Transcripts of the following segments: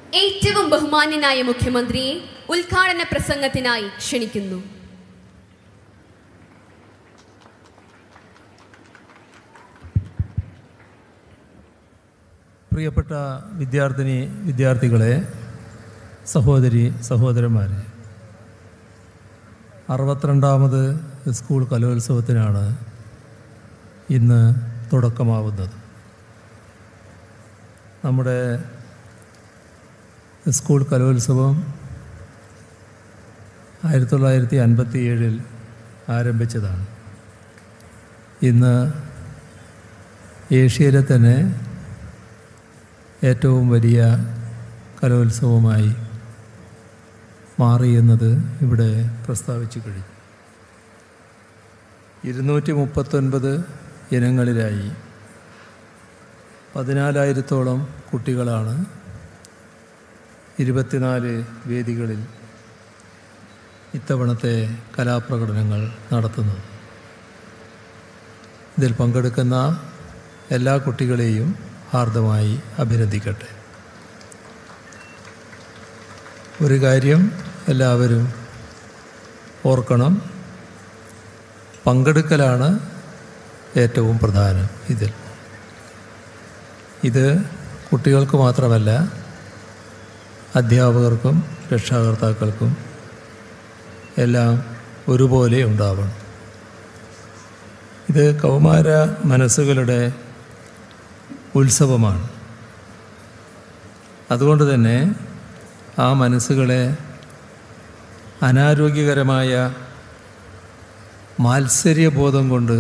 ഏറ്റവും ബഹുമാന്യനായ മുഖ്യമന്ത്രിയെ ഉദ്ഘാടന പ്രസംഗത്തിനായി ക്ഷണിക്കുന്നു പ്രിയപ്പെട്ട വിദ്യാർത്ഥിനി വിദ്യാർത്ഥികളെ സഹോദരി സഹോദരന്മാരെ അറുപത്തിരണ്ടാമത് സ്കൂൾ കലോത്സവത്തിനാണ് ഇന്ന് തുടക്കമാവുന്നത് നമ്മുടെ സ്കൂൾ കലോത്സവം ആയിരത്തി തൊള്ളായിരത്തി അൻപത്തി ഏഴിൽ ആരംഭിച്ചതാണ് ഇന്ന് ഏഷ്യയിലെ തന്നെ ഏറ്റവും വലിയ കലോത്സവമായി മാറിയെന്നത് ഇവിടെ പ്രസ്താവിച്ചു കഴിഞ്ഞു ഇരുന്നൂറ്റി മുപ്പത്തൊൻപത് ഇനങ്ങളിലായി പതിനാലായിരത്തോളം കുട്ടികളാണ് ഇരുപത്തിനാല് വേദികളിൽ ഇത്തവണത്തെ കലാപ്രകടനങ്ങൾ നടത്തുന്നത് ഇതിൽ പങ്കെടുക്കുന്ന എല്ലാ കുട്ടികളെയും ഹാർദമായി അഭിനന്ദിക്കട്ടെ ഒരു കാര്യം എല്ലാവരും ഓർക്കണം പങ്കെടുക്കലാണ് ഏറ്റവും പ്രധാനം ഇതിൽ ഇത് കുട്ടികൾക്ക് മാത്രമല്ല അധ്യാപകർക്കും രക്ഷാകർത്താക്കൾക്കും എല്ലാം ഒരുപോലെ ഉണ്ടാവണം ഇത് കൗമാര മനസ്സുകളുടെ ഉത്സവമാണ് അതുകൊണ്ട് തന്നെ ആ മനസ്സുകളെ അനാരോഗ്യകരമായ മാത്സര്യബോധം കൊണ്ട്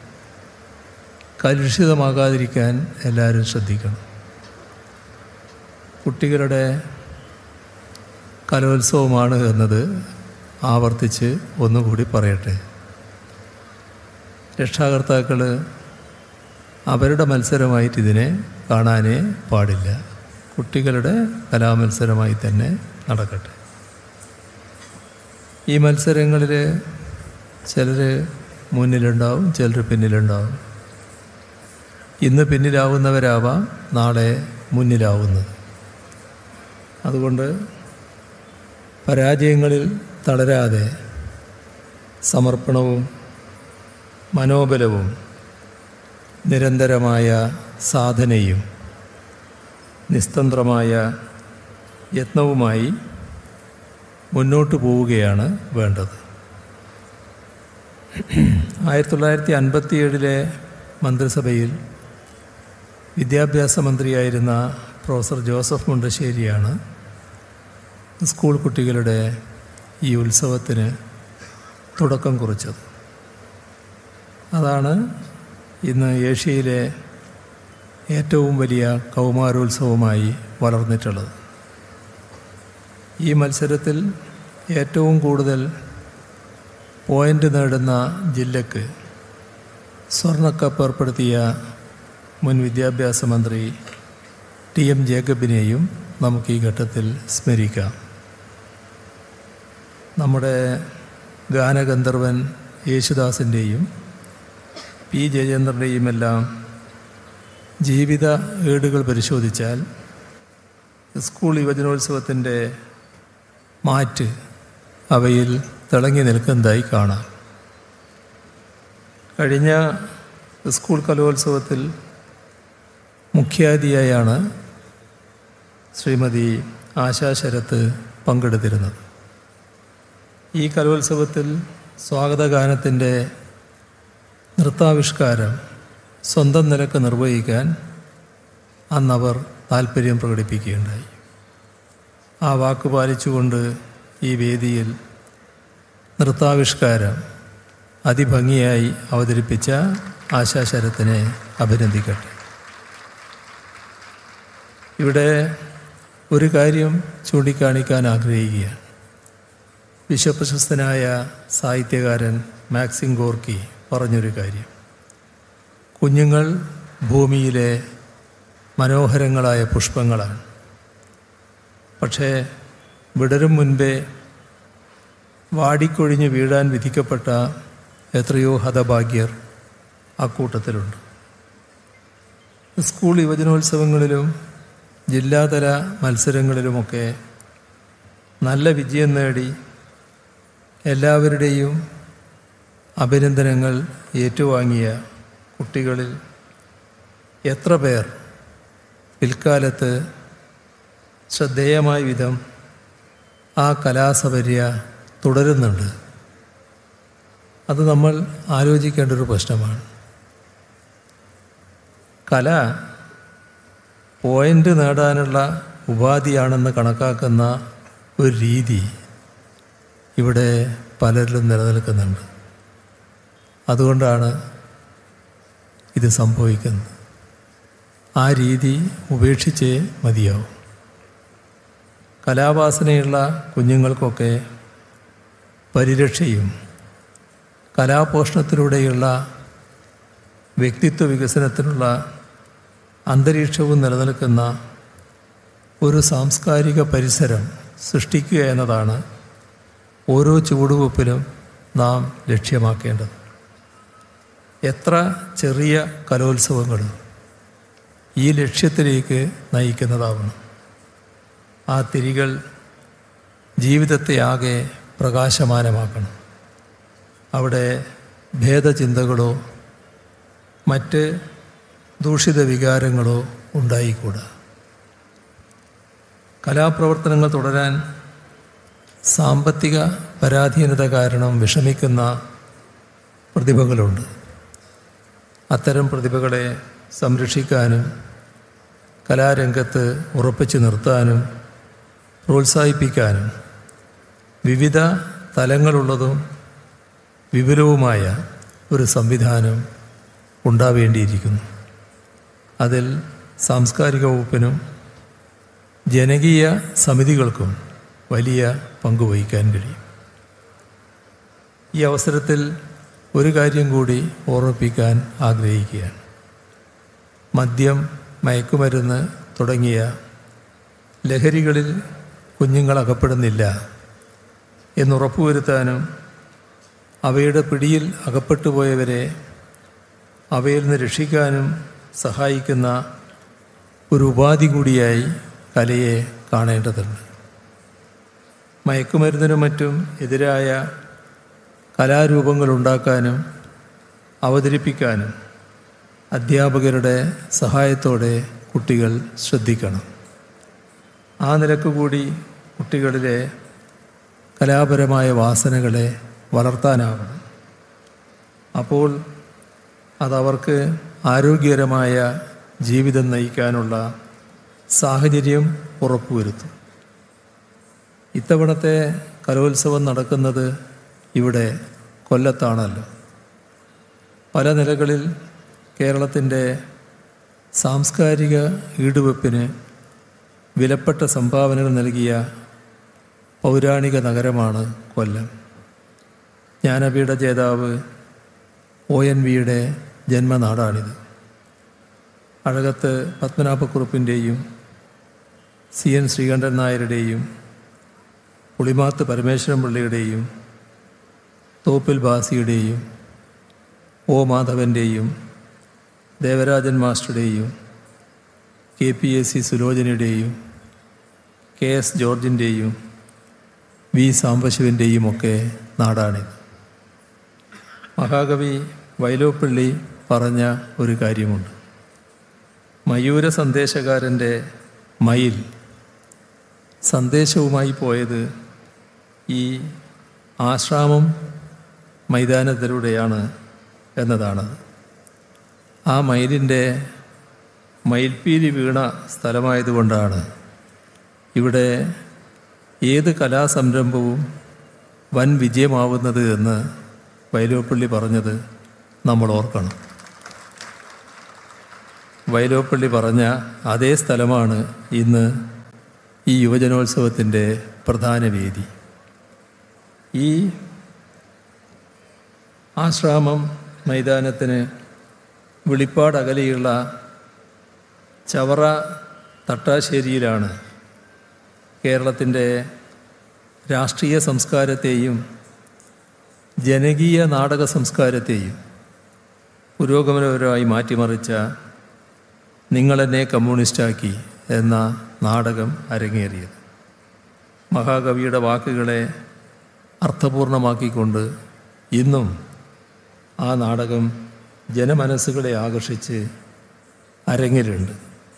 കലുഷിതമാകാതിരിക്കാൻ എല്ലാവരും ശ്രദ്ധിക്കണം കുട്ടികളുടെ കലോത്സവമാണ് എന്നത് ആവർത്തിച്ച് ഒന്നുകൂടി പറയട്ടെ രക്ഷാകർത്താക്കൾ അവരുടെ മത്സരമായിട്ട് ഇതിനെ കാണാനേ പാടില്ല കുട്ടികളുടെ കലാമത്സരമായി തന്നെ നടക്കട്ടെ ഈ മത്സരങ്ങളിൽ ചിലർ മുന്നിലുണ്ടാവും ചിലർ പിന്നിലുണ്ടാവും ഇന്ന് പിന്നിലാവുന്നവരാവാം നാളെ മുന്നിലാവുന്നത് അതുകൊണ്ട് പരാജയങ്ങളിൽ തളരാതെ സമർപ്പണവും മനോബലവും നിരന്തരമായ സാധനയും നിസ്തന്ത്രമായ യത്നവുമായി മുന്നോട്ട് പോവുകയാണ് വേണ്ടത് ആയിരത്തി തൊള്ളായിരത്തി അൻപത്തി ഏഴിലെ മന്ത്രിസഭയിൽ വിദ്യാഭ്യാസ മന്ത്രിയായിരുന്ന പ്രൊഫസർ ജോസഫ് മുണ്ടശ്ശേരിയാണ് സ്കൂൾ കുട്ടികളുടെ ഈ ഉത്സവത്തിന് തുടക്കം കുറിച്ചത് അതാണ് ഇന്ന് ഏഷ്യയിലെ ഏറ്റവും വലിയ കൗമാരോത്സവമായി വളർന്നിട്ടുള്ളത് ഈ മത്സരത്തിൽ ഏറ്റവും കൂടുതൽ പോയിൻ്റ് നേടുന്ന ജില്ലക്ക് സ്വർണ്ണക്കപ്പ് ഏർപ്പെടുത്തിയ മുൻ വിദ്യാഭ്യാസ മന്ത്രി ടി എം ജേക്കബിനെയും നമുക്ക് ഈ ഘട്ടത്തിൽ സ്മരിക്കാം നമ്മുടെ ഗാനഗന്ധർവൻ യേശുദാസിൻ്റെയും പി ജയചന്ദ്രൻ്റെയും എല്ലാം ജീവിത ഏടുകൾ പരിശോധിച്ചാൽ സ്കൂൾ യുവജനോത്സവത്തിൻ്റെ മാറ്റ് അവയിൽ തിളങ്ങി നിൽക്കുന്നതായി കാണാം കഴിഞ്ഞ സ്കൂൾ കലോത്സവത്തിൽ മുഖ്യാതിഥിയായാണ് ശ്രീമതി ആശാ ശരത്ത് പങ്കെടുത്തിരുന്നത് ഈ കലോത്സവത്തിൽ സ്വാഗതഗാനത്തിൻ്റെ നൃത്താവിഷ്കാരം സ്വന്തം നിലക്ക് നിർവഹിക്കാൻ അന്നവർ താല്പര്യം പ്രകടിപ്പിക്കുകയുണ്ടായി ആ വാക്ക് പാലിച്ചുകൊണ്ട് ഈ വേദിയിൽ നൃത്താവിഷ്കാരം അതിഭംഗിയായി അവതരിപ്പിച്ച ആശാശരത്തിനെ അഭിനന്ദിക്കട്ടെ ഇവിടെ ഒരു കാര്യം ചൂണ്ടിക്കാണിക്കാൻ ആഗ്രഹിക്കുകയാണ് വിശ്വപ്രശസ്തനായ സാഹിത്യകാരൻ മാക്സിം ഗോർക്കി പറഞ്ഞൊരു കാര്യം കുഞ്ഞുങ്ങൾ ഭൂമിയിലെ മനോഹരങ്ങളായ പുഷ്പങ്ങളാണ് പക്ഷേ വിടരും മുൻപേ വാടിക്കൊഴിഞ്ഞ് വീഴാൻ വിധിക്കപ്പെട്ട എത്രയോ ഹതഭാഗ്യർ അക്കൂട്ടത്തിലുണ്ട് സ്കൂൾ യുവജനോത്സവങ്ങളിലും ജില്ലാതല മത്സരങ്ങളിലുമൊക്കെ നല്ല വിജയം നേടി എല്ലാവരുടെയും അഭിനന്ദനങ്ങൾ ഏറ്റുവാങ്ങിയ കുട്ടികളിൽ എത്ര പേർ പിൽക്കാലത്ത് ശ്രദ്ധേയമായ വിധം ആ കലാസപര്യ തുടരുന്നുണ്ട് അത് നമ്മൾ ആലോചിക്കേണ്ട ഒരു പ്രശ്നമാണ് കല പോയിൻ്റ് നേടാനുള്ള ഉപാധിയാണെന്ന് കണക്കാക്കുന്ന ഒരു രീതി ഇവിടെ പലരിലും നിലനിൽക്കുന്നുണ്ട് അതുകൊണ്ടാണ് ഇത് സംഭവിക്കുന്നത് ആ രീതി ഉപേക്ഷിച്ചേ മതിയാവും കലാവാസനയുള്ള കുഞ്ഞുങ്ങൾക്കൊക്കെ പരിരക്ഷയും കലാപോഷണത്തിലൂടെയുള്ള വ്യക്തിത്വ വികസനത്തിനുള്ള അന്തരീക്ഷവും നിലനിൽക്കുന്ന ഒരു സാംസ്കാരിക പരിസരം സൃഷ്ടിക്കുക എന്നതാണ് ഓരോ ചുവടുവെപ്പിലും നാം ലക്ഷ്യമാക്കേണ്ടത് എത്ര ചെറിയ കലോത്സവങ്ങളും ഈ ലക്ഷ്യത്തിലേക്ക് നയിക്കുന്നതാവണം ആ തിരികൾ ജീവിതത്തെ ആകെ പ്രകാശമാനമാക്കണം അവിടെ ഭേദചിന്തകളോ മറ്റ് ദൂഷിത വികാരങ്ങളോ ഉണ്ടായിക്കൂടാ കലാപ്രവർത്തനങ്ങൾ തുടരാൻ സാമ്പത്തിക പരാധീനത കാരണം വിഷമിക്കുന്ന പ്രതിഭകളുണ്ട് അത്തരം പ്രതിഭകളെ സംരക്ഷിക്കാനും കലാരംഗത്ത് ഉറപ്പിച്ചു നിർത്താനും പ്രോത്സാഹിപ്പിക്കാനും വിവിധ തലങ്ങളുള്ളതും വിപുലവുമായ ഒരു സംവിധാനം ഉണ്ടാവേണ്ടിയിരിക്കുന്നു അതിൽ സാംസ്കാരിക വകുപ്പിനും ജനകീയ സമിതികൾക്കും വലിയ പങ്ക് വഹിക്കാൻ കഴിയും ഈ അവസരത്തിൽ ഒരു കാര്യം കൂടി ഓർമ്മിപ്പിക്കാൻ ആഗ്രഹിക്കുകയാണ് മദ്യം മയക്കുമരുന്ന് തുടങ്ങിയ ലഹരികളിൽ കുഞ്ഞുങ്ങൾ അകപ്പെടുന്നില്ല എന്നുറപ്പുവരുത്താനും അവയുടെ പിടിയിൽ അകപ്പെട്ടുപോയവരെ അവയിൽ നിന്ന് രക്ഷിക്കാനും സഹായിക്കുന്ന ഒരു ഉപാധി കൂടിയായി കലയെ കാണേണ്ടതുണ്ട് മയക്കുമരുന്നിനും മറ്റും എതിരായ കലാരൂപങ്ങൾ ഉണ്ടാക്കാനും അവതരിപ്പിക്കാനും അധ്യാപകരുടെ സഹായത്തോടെ കുട്ടികൾ ശ്രദ്ധിക്കണം ആ നിലക്ക് കൂടി കുട്ടികളിലെ കലാപരമായ വാസനകളെ വളർത്താനാവണം അപ്പോൾ അതവർക്ക് ആരോഗ്യകരമായ ജീവിതം നയിക്കാനുള്ള സാഹചര്യം ഉറപ്പുവരുത്തും ഇത്തവണത്തെ കലോത്സവം നടക്കുന്നത് ഇവിടെ കൊല്ലത്താണല്ലോ പല നിലകളിൽ കേരളത്തിൻ്റെ സാംസ്കാരിക ഈടുവെപ്പിന് വിലപ്പെട്ട സംഭാവനകൾ നൽകിയ പൗരാണിക നഗരമാണ് കൊല്ലം ജ്ഞാനപീഠ ജേതാവ് ഒ എൻ വിയുടെ ജന്മനാടാണിത് അഴകത്ത് പത്മനാഭക്കുറുപ്പിൻ്റെയും സി എൻ ശ്രീകണ്ഠൻ നായരുടെയും പുളിമാത്ത് പരമേശ്വരൻ പിള്ളയുടെയും തോപ്പിൽ ബാസിയുടെയും ഒ മാധവൻ്റെയും ദേവരാജൻ മാസ്റ്ററുടെയും കെ പി എസ് സി സുലോചനയുടെയും കെ എസ് ജോർജിൻ്റെയും വി സാംബശിവൻ്റെയും ഒക്കെ നാടാണിത് മഹാകവി വൈലോപ്പിള്ളി പറഞ്ഞ ഒരു കാര്യമുണ്ട് മയൂര സന്ദേശകാരൻ്റെ മയിൽ സന്ദേശവുമായി പോയത് ഈ ആശ്രാമം മൈതാനത്തിലൂടെയാണ് എന്നതാണ് ആ മയിലിൻ്റെ മയിൽപ്പീലി വീണ സ്ഥലമായതുകൊണ്ടാണ് ഇവിടെ ഏത് കലാസംരംഭവും വൻ വിജയമാവുന്നത് എന്ന് വൈലോപ്പള്ളി പറഞ്ഞത് നമ്മൾ ഓർക്കണം വൈലോപ്പള്ളി പറഞ്ഞ അതേ സ്ഥലമാണ് ഇന്ന് ഈ യുവജനോത്സവത്തിൻ്റെ പ്രധാന വേദി ഈ ആശ്രാമം മൈതാനത്തിന് വിളിപ്പാട് അകലെയുള്ള ചവറ തട്ടാശ്ശേരിയിലാണ് കേരളത്തിൻ്റെ രാഷ്ട്രീയ സംസ്കാരത്തെയും ജനകീയ നാടക സംസ്കാരത്തെയും പുരോഗമനപരമായി മാറ്റിമറിച്ച നിങ്ങളെന്നെ കമ്മ്യൂണിസ്റ്റാക്കി എന്ന നാടകം അരങ്ങേറിയത് മഹാകവിയുടെ വാക്കുകളെ അർത്ഥപൂർണമാക്കിക്കൊണ്ട് ഇന്നും ആ നാടകം ജനമനസ്സുകളെ ആകർഷിച്ച് അരങ്ങിലുണ്ട്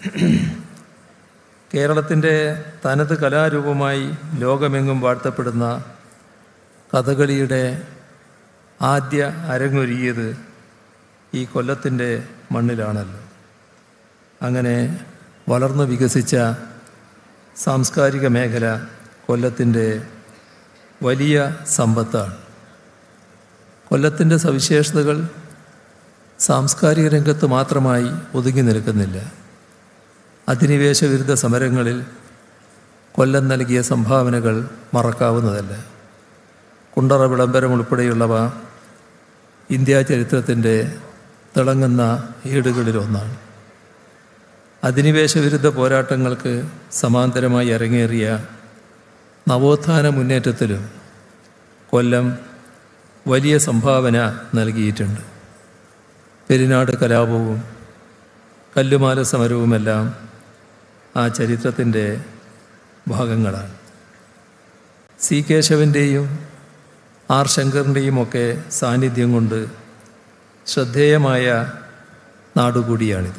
കേരളത്തിൻ്റെ തനത് കലാരൂപമായി ലോകമെങ്ങും വാഴ്ത്തപ്പെടുന്ന കഥകളിയുടെ ആദ്യ അരങ്ങൊരുങ്ങിയത് ഈ കൊല്ലത്തിൻ്റെ മണ്ണിലാണല്ലോ അങ്ങനെ വളർന്നു വികസിച്ച സാംസ്കാരിക മേഖല കൊല്ലത്തിൻ്റെ വലിയ സമ്പത്താണ് കൊല്ലത്തിൻ്റെ സവിശേഷതകൾ സാംസ്കാരിക രംഗത്ത് മാത്രമായി ഒതുങ്ങി നിൽക്കുന്നില്ല അധിനിവേശ വിരുദ്ധ സമരങ്ങളിൽ കൊല്ലം നൽകിയ സംഭാവനകൾ മറക്കാവുന്നതല്ല കുണ്ടറ വിളംബരം ഉൾപ്പെടെയുള്ളവ ഇന്ത്യാ ചരിത്രത്തിൻ്റെ തിളങ്ങുന്ന ഏടുകളിലൊന്നാണ് അധിനിവേശ വിരുദ്ധ പോരാട്ടങ്ങൾക്ക് സമാന്തരമായി അരങ്ങേറിയ നവോത്ഥാന മുന്നേറ്റത്തിലും കൊല്ലം വലിയ സംഭാവന നൽകിയിട്ടുണ്ട് പെരിനാട് കലാപവും കല്ലുമാല സമരവുമെല്ലാം ആ ചരിത്രത്തിൻ്റെ ഭാഗങ്ങളാണ് സി കേശവൻ്റെയും ആർ ശങ്കറിൻ്റെയും ഒക്കെ സാന്നിധ്യം കൊണ്ട് ശ്രദ്ധേയമായ നാടുകൂടിയാണിത്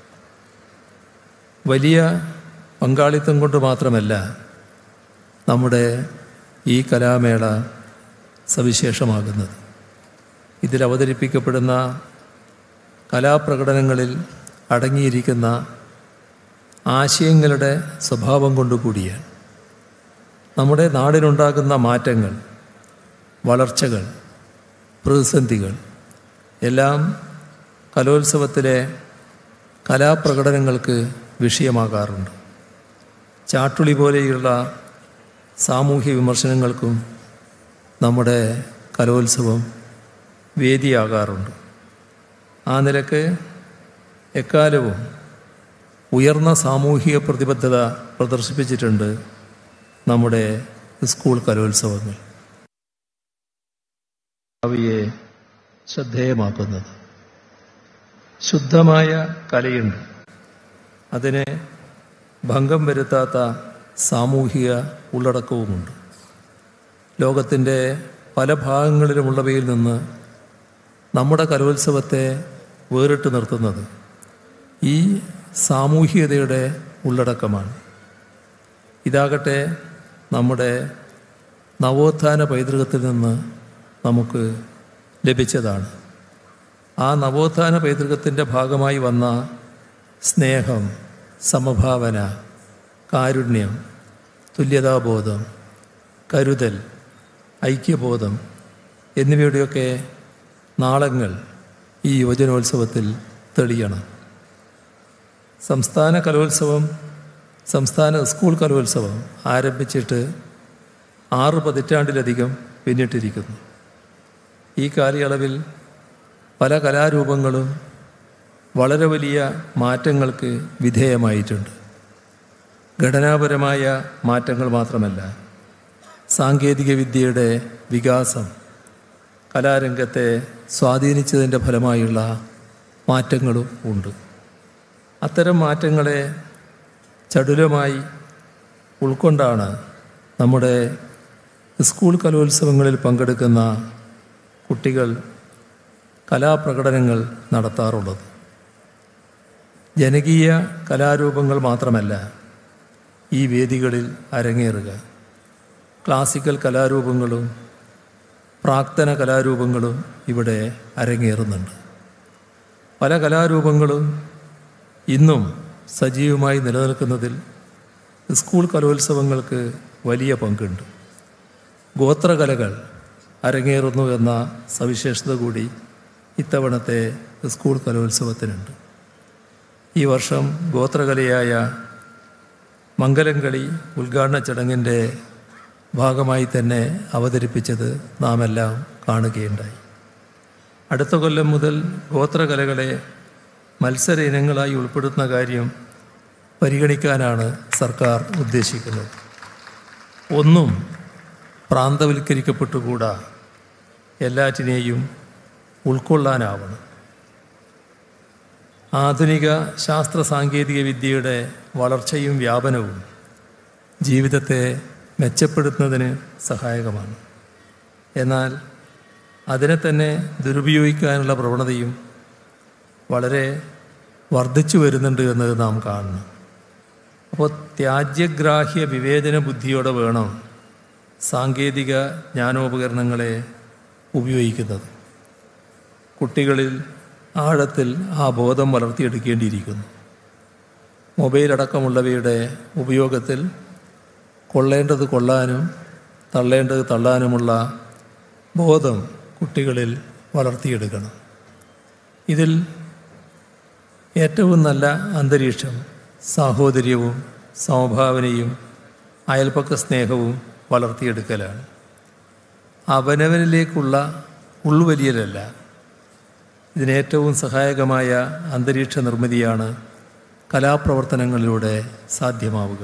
വലിയ പങ്കാളിത്തം കൊണ്ട് മാത്രമല്ല നമ്മുടെ ഈ കലാമേള സവിശേഷമാകുന്നത് ഇതിൽ അവതരിപ്പിക്കപ്പെടുന്ന കലാപ്രകടനങ്ങളിൽ അടങ്ങിയിരിക്കുന്ന ആശയങ്ങളുടെ സ്വഭാവം കൊണ്ടുകൂടിയാണ് നമ്മുടെ നാടിനുണ്ടാകുന്ന മാറ്റങ്ങൾ വളർച്ചകൾ പ്രതിസന്ധികൾ എല്ലാം കലോത്സവത്തിലെ കലാപ്രകടനങ്ങൾക്ക് വിഷയമാകാറുണ്ട് ചാട്ടുളി പോലെയുള്ള സാമൂഹ്യ വിമർശനങ്ങൾക്കും നമ്മുടെ കലോത്സവം വേദിയാകാറുണ്ട് ആ നിലക്ക് എക്കാലവും ഉയർന്ന സാമൂഹിക പ്രതിബദ്ധത പ്രദർശിപ്പിച്ചിട്ടുണ്ട് നമ്മുടെ സ്കൂൾ കലോത്സവങ്ങൾ അവയെ ശ്രദ്ധേയമാക്കുന്നത് ശുദ്ധമായ കലയുണ്ട് അതിന് ഭംഗം വരുത്താത്ത സാമൂഹിക ഉള്ളടക്കവുമുണ്ട് ലോകത്തിൻ്റെ പല ഭാഗങ്ങളിലുമുള്ളവയിൽ നിന്ന് നമ്മുടെ കലോത്സവത്തെ വേറിട്ട് നിർത്തുന്നത് ഈ സാമൂഹികതയുടെ ഉള്ളടക്കമാണ് ഇതാകട്ടെ നമ്മുടെ നവോത്ഥാന പൈതൃകത്തിൽ നിന്ന് നമുക്ക് ലഭിച്ചതാണ് ആ നവോത്ഥാന പൈതൃകത്തിൻ്റെ ഭാഗമായി വന്ന സ്നേഹം സമഭാവന കാരുണ്യം തുല്യതാബോധം കരുതൽ ഐക്യബോധം എന്നിവയുടെയൊക്കെ നാളങ്ങൾ ഈ യുവജനോത്സവത്തിൽ തെളിയണം സംസ്ഥാന കലോത്സവം സംസ്ഥാന സ്കൂൾ കലോത്സവം ആരംഭിച്ചിട്ട് ആറ് പതിറ്റാണ്ടിലധികം പിന്നിട്ടിരിക്കുന്നു ഈ കാലയളവിൽ പല കലാരൂപങ്ങളും വളരെ വലിയ മാറ്റങ്ങൾക്ക് വിധേയമായിട്ടുണ്ട് ഘടനാപരമായ മാറ്റങ്ങൾ മാത്രമല്ല സാങ്കേതിക വിദ്യയുടെ വികാസം കലാരംഗത്തെ സ്വാധീനിച്ചതിൻ്റെ ഫലമായുള്ള മാറ്റങ്ങളും ഉണ്ട് അത്തരം മാറ്റങ്ങളെ ചടുലമായി ഉൾക്കൊണ്ടാണ് നമ്മുടെ സ്കൂൾ കലോത്സവങ്ങളിൽ പങ്കെടുക്കുന്ന കുട്ടികൾ കലാപ്രകടനങ്ങൾ നടത്താറുള്ളത് ജനകീയ കലാരൂപങ്ങൾ മാത്രമല്ല ഈ വേദികളിൽ അരങ്ങേറുക ക്ലാസിക്കൽ കലാരൂപങ്ങളും പ്രാക്തന കലാരൂപങ്ങളും ഇവിടെ അരങ്ങേറുന്നുണ്ട് പല കലാരൂപങ്ങളും ഇന്നും സജീവമായി നിലനിൽക്കുന്നതിൽ സ്കൂൾ കലോത്സവങ്ങൾക്ക് വലിയ പങ്കുണ്ട് ഗോത്രകലകൾ അരങ്ങേറുന്നു എന്ന സവിശേഷത കൂടി ഇത്തവണത്തെ സ്കൂൾ കലോത്സവത്തിനുണ്ട് ഈ വർഷം ഗോത്രകലയായ മംഗലംകളി ഉദ്ഘാടന ചടങ്ങിൻ്റെ ഭാഗമായി തന്നെ അവതരിപ്പിച്ചത് നാം എല്ലാം കാണുകയുണ്ടായി അടുത്ത കൊല്ലം മുതൽ ഗോത്രകലകളെ മത്സര ഇനങ്ങളായി ഉൾപ്പെടുത്തുന്ന കാര്യം പരിഗണിക്കാനാണ് സർക്കാർ ഉദ്ദേശിക്കുന്നത് ഒന്നും പ്രാന്തവൽക്കരിക്കപ്പെട്ടുകൂടാ എല്ലാറ്റിനെയും ഉൾക്കൊള്ളാനാവണം ആധുനിക ശാസ്ത്ര സാങ്കേതിക വിദ്യയുടെ വളർച്ചയും വ്യാപനവും ജീവിതത്തെ മെച്ചപ്പെടുത്തുന്നതിന് സഹായകമാണ് എന്നാൽ അതിനെ തന്നെ ദുരുപയോഗിക്കാനുള്ള പ്രവണതയും വളരെ വർദ്ധിച്ചു വരുന്നുണ്ട് എന്നത് നാം കാണണം അപ്പോൾ ത്യാജ്യഗ്രാഹ്യ വിവേചന ബുദ്ധിയോടെ വേണം സാങ്കേതിക ജ്ഞാനോപകരണങ്ങളെ ഉപയോഗിക്കുന്നത് കുട്ടികളിൽ ആഴത്തിൽ ആ ബോധം വളർത്തിയെടുക്കേണ്ടിയിരിക്കുന്നു മൊബൈൽ അടക്കമുള്ളവയുടെ ഉപയോഗത്തിൽ കൊള്ളേണ്ടത് കൊള്ളാനും തള്ളേണ്ടത് തള്ളാനുമുള്ള ബോധം കുട്ടികളിൽ വളർത്തിയെടുക്കണം ഇതിൽ ഏറ്റവും നല്ല അന്തരീക്ഷം സാഹോദര്യവും സമഭാവനയും അയൽപക്ക സ്നേഹവും വളർത്തിയെടുക്കലാണ് അവനവനിലേക്കുള്ള ഉൾവലിയലല്ല ഇതിനേറ്റവും സഹായകമായ അന്തരീക്ഷ നിർമ്മിതിയാണ് കലാപ്രവർത്തനങ്ങളിലൂടെ സാധ്യമാവുക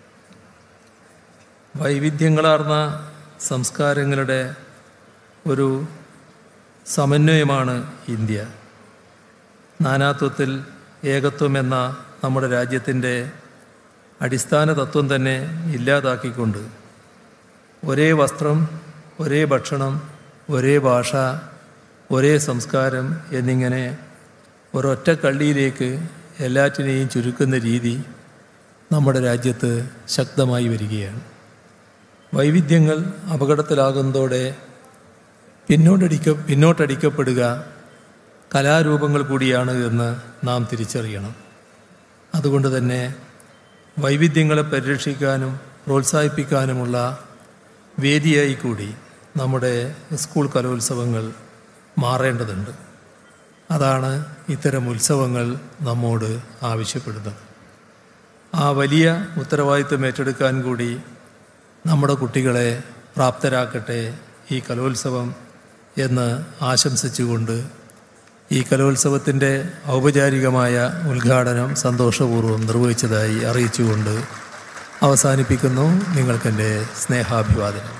വൈവിധ്യങ്ങളാർന്ന സംസ്കാരങ്ങളുടെ ഒരു സമന്വയമാണ് ഇന്ത്യ നാനാത്വത്തിൽ ഏകത്വം എന്ന നമ്മുടെ രാജ്യത്തിൻ്റെ അടിസ്ഥാന തത്വം തന്നെ ഇല്ലാതാക്കിക്കൊണ്ട് ഒരേ വസ്ത്രം ഒരേ ഭക്ഷണം ഒരേ ഭാഷ ഒരേ സംസ്കാരം എന്നിങ്ങനെ ഒരൊറ്റ കള്ളിയിലേക്ക് എല്ലാറ്റിനെയും ചുരുക്കുന്ന രീതി നമ്മുടെ രാജ്യത്ത് ശക്തമായി വരികയാണ് വൈവിധ്യങ്ങൾ അപകടത്തിലാകുന്നതോടെ പിന്നോട്ടടിക്ക പിന്നോട്ടടിക്കപ്പെടുക കലാരൂപങ്ങൾ കൂടിയാണ് എന്ന് നാം തിരിച്ചറിയണം അതുകൊണ്ട് തന്നെ വൈവിധ്യങ്ങളെ പരിരക്ഷിക്കാനും പ്രോത്സാഹിപ്പിക്കാനുമുള്ള വേദിയായി കൂടി നമ്മുടെ സ്കൂൾ കലോത്സവങ്ങൾ മാറേണ്ടതുണ്ട് അതാണ് ഇത്തരം ഉത്സവങ്ങൾ നമ്മോട് ആവശ്യപ്പെടുന്നത് ആ വലിയ ഉത്തരവാദിത്വം ഏറ്റെടുക്കാൻ കൂടി നമ്മുടെ കുട്ടികളെ പ്രാപ്തരാക്കട്ടെ ഈ കലോത്സവം എന്ന് ആശംസിച്ചുകൊണ്ട് ഈ കലോത്സവത്തിൻ്റെ ഔപചാരികമായ ഉദ്ഘാടനം സന്തോഷപൂർവ്വം നിർവഹിച്ചതായി അറിയിച്ചുകൊണ്ട് അവസാനിപ്പിക്കുന്നു നിങ്ങൾക്കെൻ്റെ സ്നേഹാഭിവാദനം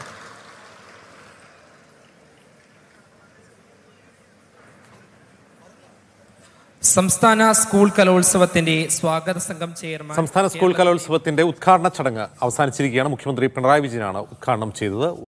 സംസ്ഥാന സ്കൂൾ കലോത്സവത്തിന്റെ സ്വാഗത സംഘം ചെയർമാൻ സംസ്ഥാന സ്കൂൾ കലോത്സവത്തിന്റെ ഉദ്ഘാടന ചടങ്ങ് അവസാനിച്ചിരിക്കുകയാണ് മുഖ്യമന്ത്രി പിണറായി വിജയനാണ് ഉദ്ഘാടനം ചെയ്തത്